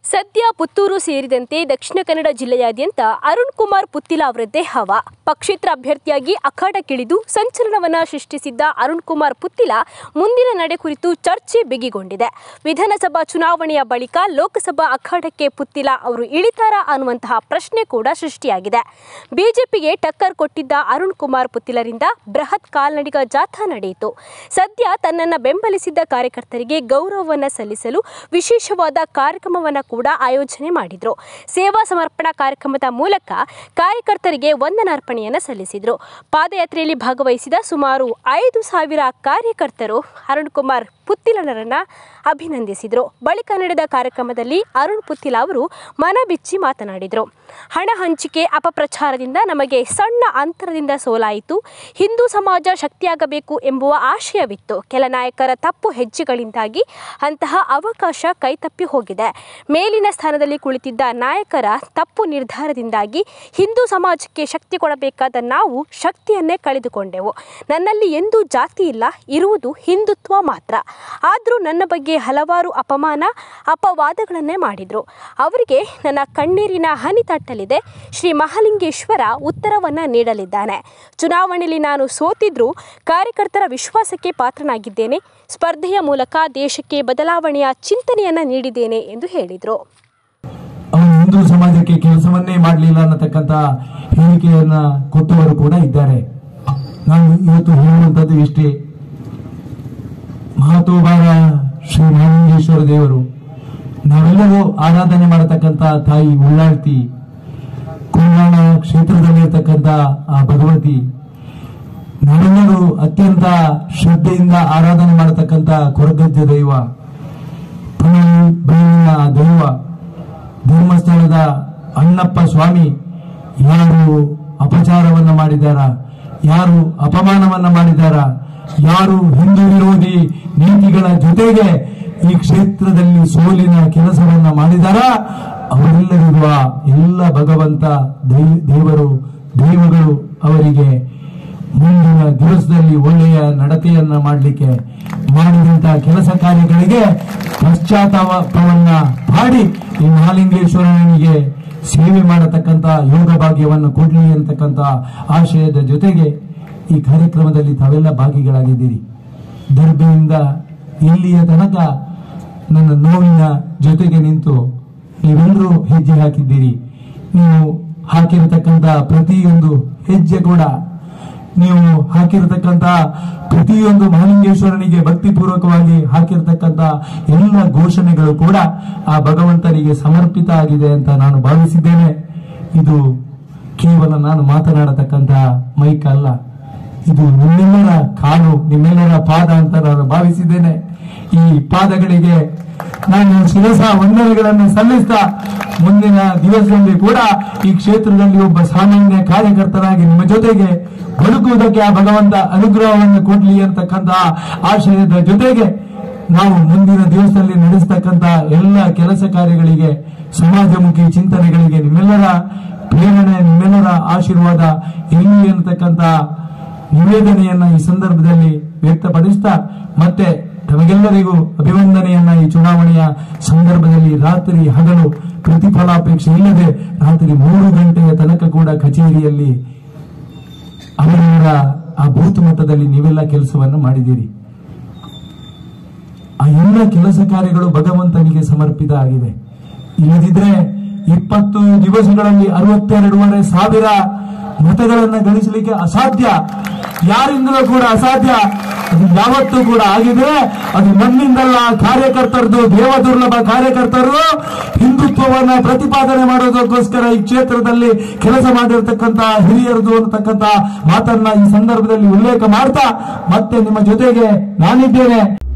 ಸದ್ಯ ಪುತ್ತೂರು ಸೇರಿದಂತೆ ದಕ್ಷಿಣ ಕನ್ನಡ ಜಿಲ್ಲೆಯಾದ್ಯಂತ ಅರುಣ್ ಕುಮಾರ್ ಪುತ್ತಿಲ ಅವರದ್ದೇ ಹವಾ ಪಕ್ಷೇತರ ಅಭ್ಯರ್ಥಿಯಾಗಿ ಅಖಾಡಕ್ಕಿಳಿದು ಸಂಚಲನವನ್ನ ಸೃಷ್ಟಿಸಿದ್ದ ಅರುಣ್ ಕುಮಾರ್ ಪುತ್ತಿಲ ಮುಂದಿನ ನಡೆ ಕುರಿತು ಚರ್ಚೆ ಬಿಗಿಗೊಂಡಿದೆ ವಿಧಾನಸಭಾ ಚುನಾವಣೆಯ ಬಳಿಕ ಲೋಕಸಭಾ ಅಖಾಡಕ್ಕೆ ಪುತ್ತಿಲ ಅವರು ಇಳಿತಾರ ಅನ್ನುವಂತಹ ಪ್ರಶ್ನೆ ಕೂಡ ಸೃಷ್ಟಿಯಾಗಿದೆ ಬಿಜೆಪಿಗೆ ಟಕ್ಕರ್ ಕೊಟ್ಟಿದ್ದ ಅರುಣ್ ಕುಮಾರ್ ಪುತ್ತಿಲರಿಂದ ಬೃಹತ್ ಕಾಲ್ನಡಿಗ ಜಾಥಾ ನಡೆಯಿತು ಸದ್ಯ ತನ್ನನ್ನು ಬೆಂಬಲಿಸಿದ್ದ ಕಾರ್ಯಕರ್ತರಿಗೆ ಗೌರವವನ್ನ ಸಲ್ಲಿಸಲು ವಿಶೇಷವಾದ ಕಾರ್ಯಕ್ರಮವನ್ನ ಕೂಡ ಆಯೋಜನೆ ಮಾಡಿದ್ರು ಸೇವಾ ಸಮರ್ಪಣಾ ಕಾರ್ಯಕ್ರಮದ ಮೂಲಕ ಕಾರ್ಯಕರ್ತರಿಗೆ ವಂದನಾರ್ಪಣೆಯನ್ನ ಸಲ್ಲಿಸಿದ್ರು ಪಾದಯಾತ್ರೆಯಲ್ಲಿ ಭಾಗವಹಿಸಿದ ಸುಮಾರು ಐದು ಸಾವಿರ ಕಾರ್ಯಕರ್ತರು ಅರುಣ್ ಕುಮಾರ್ ಪುತ್ತಿಲನರನ್ನ ಅಭಿನಂದಿಸಿದ್ರು ಬಳಿಕ ನಡೆದ ಕಾರ್ಯಕ್ರಮದಲ್ಲಿ ಅರುಣ್ ಪುತ್ತಿಲ ಅವರು ಮನಬಿಚ್ಚಿ ಮಾತನಾಡಿದರು ಹಣ ಹಂಚಿಕೆ ಅಪಪ್ರಚಾರದಿಂದ ನಮಗೆ ಸಣ್ಣ ಅಂತರದಿಂದ ಸೋಲಾಯಿತು ಹಿಂದೂ ಸಮಾಜ ಶಕ್ತಿಯಾಗಬೇಕು ಎಂಬುವ ಆಶಯವಿತ್ತು ಕೆಲ ನಾಯಕರ ತಪ್ಪು ಹೆಜ್ಜೆಗಳಿಂದಾಗಿ ಅಂತಹ ಅವಕಾಶ ಕೈತಪ್ಪಿ ಹೋಗಿದೆ ಮೇಲಿನ ಸ್ಥಾನದಲ್ಲಿ ಕುಳಿತಿದ್ದ ನಾಯಕರ ತಪ್ಪು ನಿರ್ಧಾರದಿಂದಾಗಿ ಹಿಂದೂ ಸಮಾಜಕ್ಕೆ ಶಕ್ತಿ ಕೊಡಬೇಕಾದ ನಾವು ಶಕ್ತಿಯನ್ನೇ ಕಳೆದುಕೊಂಡೆವು ನನ್ನಲ್ಲಿ ಎಂದೂ ಜಾತಿ ಇಲ್ಲ ಇರುವುದು ಹಿಂದುತ್ವ ಮಾತ್ರ ಆದರೂ ನನ್ನ ಬಗ್ಗೆ ಹಲವಾರು ಅಪಮಾನ ಅಪವಾದಗಳನ್ನೇ ಮಾಡಿದರು ಅವರಿಗೆ ನನ್ನ ಕಣ್ಣೀರಿನ ಹನಿ ತಟ್ಟಲಿದೆ ಶ್ರೀ ಮಹಾಲಿಂಗೇಶ್ವರ ಉತ್ತರವನ್ನು ನೀಡಲಿದ್ದಾನೆ ಚುನಾವಣೆಯಲ್ಲಿ ನಾನು ಸೋತಿದ್ರೂ ಕಾರ್ಯಕರ್ತರ ವಿಶ್ವಾಸಕ್ಕೆ ಪಾತ್ರನಾಗಿದ್ದೇನೆ ಸ್ಪರ್ಧೆಯ ಮೂಲಕ ದೇಶಕ್ಕೆ ಬದಲಾವಣೆಯ ಚಿಂತನೆಯನ್ನು ನೀಡಿದ್ದೇನೆ ಎಂದು ಹೇಳಿದರು ಅವನು ಹಿಂದೂ ಸಮಾಜಕ್ಕೆ ಕೆಲಸವನ್ನೇ ಮಾಡಲಿಲ್ಲ ಅನ್ನತಕ್ಕಂತ ಹೇಳಿಕೆಯನ್ನ ಕೊಟ್ಟವರು ಕೂಡ ಇದ್ದಾರೆ ನಾನು ಇವತ್ತು ಹೇಳುವಂತದ್ದು ಇಷ್ಟೇ ಮಹತ್ವಭಾರ ಶ್ರೀ ಮಹಾಲಿಂಗೇಶ್ವರ ದೇವರು ನಾವೆಲ್ಲರೂ ಆರಾಧನೆ ಮಾಡತಕ್ಕಂತ ತಾಯಿ ಉಳ್ಳಾಳ್ತಿ ಕೋಲಾರ ಕ್ಷೇತ್ರದಲ್ಲಿರ್ತಕ್ಕಂಥ ಆ ಭಗವತಿ ನಾವೆಲ್ಲರೂ ಅತ್ಯಂತ ಶ್ರದ್ಧೆಯಿಂದ ಆರಾಧನೆ ಮಾಡತಕ್ಕಂತ ಕೊರಗಜ್ಜ ದೈವ ಪುಣಿ ಬೈಲಿನ ದೈವ ಧರ್ಮಸ್ಥಳದ ಅಣ್ಣಪ್ಪ ಸ್ವಾಮಿ ಯಾರು ಅಪಚಾರವನ್ನ ಮಾಡಿದಾರ ಯಾರು ಅಪಮಾನವನ್ನ ಮಾಡಿದಾರ ಯಾರು ಹಿಂದೂ ವಿರೋಧಿ ನೀತಿಗಳ ಜೊತೆಗೆ ಈ ಕ್ಷೇತ್ರದಲ್ಲಿ ಸೋಲಿನ ಕೆಲಸವನ್ನ ಮಾಡಿದಾರ ಅವರೆಲ್ಲರಿರುವ ಎಲ್ಲ ಭಗವಂತ ದೈ- ದೇವರು ದೈವಗಳು ಅವರಿಗೆ ಮುಂದಿನ ದಿವಸದಲ್ಲಿ ಒಳ್ಳೆಯ ನಡತೆಯನ್ನ ಮಾಡಲಿಕ್ಕೆ ಮಾಡಿದಂತಹ ಕೆಲಸ ಕಾರ್ಯಗಳಿಗೆ ಪಶ್ಚಾತ್ತಾಪವನ್ನ ಮಾಡಿ ಈ ಮಹಾಲಿಂಗೇಶ್ವರನಿಗೆ ಸೇವೆ ಮಾಡತಕ್ಕಂತ ಯೋಗ ಭಾಗ್ಯವನ್ನು ಕೊಡ್ಲಿ ಅಂತಕ್ಕಂತ ಆಶಯದ ಜೊತೆಗೆ ಈ ಕಾರ್ಯಕ್ರಮದಲ್ಲಿ ತಾವೆಲ್ಲ ಭಾಗಿಗಳಾಗಿದ್ದೀರಿ ದರ್ಬೆಯಿಂದ ಇಲ್ಲಿಯ ತನಕ ನನ್ನ ನೋವಿನ ಜೊತೆಗೆ ನಿಂತು ನೀವೆಲ್ಲರೂ ಹೆಜ್ಜೆ ಹಾಕಿದ್ದೀರಿ ನೀವು ಹಾಕಿರತಕ್ಕಂತ ಪ್ರತಿಯೊಂದು ಹೆಜ್ಜೆ ಕೂಡ ನೀವು ಹಾಕಿರತಕ್ಕಂತ ಪ್ರತಿಯೊಂದು ಮಹಾಲಿಂಗೇಶ್ವರನಿಗೆ ಭಕ್ತಿಪೂರ್ವಕವಾಗಿ ಹಾಕಿರತಕ್ಕಂತ ಎಲ್ಲ ಘೋಷಣೆಗಳು ಕೂಡ ಆ ಭಗವಂತನಿಗೆ ಸಮರ್ಪಿತ ಆಗಿದೆ ಅಂತ ನಾನು ಭಾವಿಸಿದ್ದೇನೆ ಇದು ಕೇವಲ ನಾನು ಮಾತನಾಡತಕ್ಕಂತ ಮೈಕ್ ಅಲ್ಲ ಇದು ನಿಮ್ಮೆಲ್ಲರ ಕಾಲು ನಿಮ್ಮೆಲ್ಲರ ಪಾದ ಅಂತ ನಾನು ಭಾವಿಸಿದ್ದೇನೆ ಈ ಪಾದಗಳಿಗೆ ನಾನು ಶಿರಸ ವಂದನೆಗಳನ್ನು ಸಲ್ಲಿಸ್ತಾ ಮುಂದಿನ ದಿವಸದಲ್ಲಿ ಕೂಡ ಈ ಕ್ಷೇತ್ರದಲ್ಲಿ ಒಬ್ಬ ಸಾಮಾನ್ಯ ಕಾರ್ಯಕರ್ತರಾಗಿ ನಿಮ್ಮ ಜೊತೆಗೆ ಬದುಕುವುದಕ್ಕೆ ಆ ಭಗವಂತ ಅನುಗ್ರಹವನ್ನು ಕೊಡ್ಲಿ ಅಂತಕ್ಕಂಥ ಆಶಯದ ಜೊತೆಗೆ ನಾವು ಮುಂದಿನ ದಿವಸದಲ್ಲಿ ನಡೆಸ್ತಕ್ಕಂಥ ಎಲ್ಲ ಕೆಲಸ ಕಾರ್ಯಗಳಿಗೆ ಸಮಾಜಮುಖಿ ಚಿಂತನೆಗಳಿಗೆ ನಿಮ್ಮೆಲ್ಲರ ಪ್ರೇರಣೆ ನಿಮ್ಮೆಲ್ಲರ ಆಶೀರ್ವಾದ ಇರಲಿ ಅನ್ನತಕ್ಕಂಥ ನಿವೇದನೆಯನ್ನ ಈ ಸಂದರ್ಭದಲ್ಲಿ ವ್ಯಕ್ತಪಡಿಸ್ತಾ ಮತ್ತೆ ತಮಗೆಲ್ಲರಿಗೂ ಅಭಿವಂದನೆಯನ್ನ ಈ ಚುನಾವಣೆಯ ಸಂದರ್ಭದಲ್ಲಿ ರಾತ್ರಿ ಹಗಲು ಪ್ರತಿಫಲಾಪೇಕ್ಷೆ ಇಲ್ಲದೆ ರಾತ್ರಿ ಮೂರು ಗಂಟೆಯ ತನಕ ಕೂಡ ಕಚೇರಿಯಲ್ಲಿ ಅವರವರ ಆ ಬೂತ್ ಮಟ್ಟದಲ್ಲಿ ನೀವೆಲ್ಲ ಕೆಲಸವನ್ನು ಮಾಡಿದ್ದೀರಿ ಆ ಎಲ್ಲ ಕೆಲಸ ಕಾರ್ಯಗಳು ಭಗವಂತನಿಗೆ ಸಮರ್ಪಿತ ಆಗಿದೆ ಇಲ್ಲದಿದ್ರೆ ಇಪ್ಪತ್ತು ದಿವಸಗಳಲ್ಲಿ ಅರವತ್ತೆರಡೂವರೆ ಸಾವಿರ ಮತಗಳನ್ನ ಗಳಿಸಲಿಕ್ಕೆ ಅಸಾಧ್ಯ ಯಾರಿಂದಲೂ ಕೂಡ ಅಸಾಧ್ಯ ಅದು ಯಾವತ್ತೂ ಕೂಡ ಆಗಿದೆ ಅದು ನಮ್ಮಿಂದಲ್ಲ ಕಾರ್ಯಕರ್ತರದು ದೇವದುರ್ಲಭ ಕಾರ್ಯಕರ್ತರು ಹಿಂದುತ್ವವನ್ನ ಪ್ರತಿಪಾದನೆ ಮಾಡೋದಕ್ಕೋಸ್ಕರ ಈ ಕ್ಷೇತ್ರದಲ್ಲಿ ಕೆಲಸ ಮಾಡಿರ್ತಕ್ಕಂತ ಹಿರಿಯರದು ಅಂತಕ್ಕಂತ ಮಾತನ್ನ ಈ ಸಂದರ್ಭದಲ್ಲಿ ಉಲ್ಲೇಖ ಮಾಡ್ತಾ ಮತ್ತೆ ನಿಮ್ಮ ಜೊತೆಗೆ ನಾನಿದ್ದೇನೆ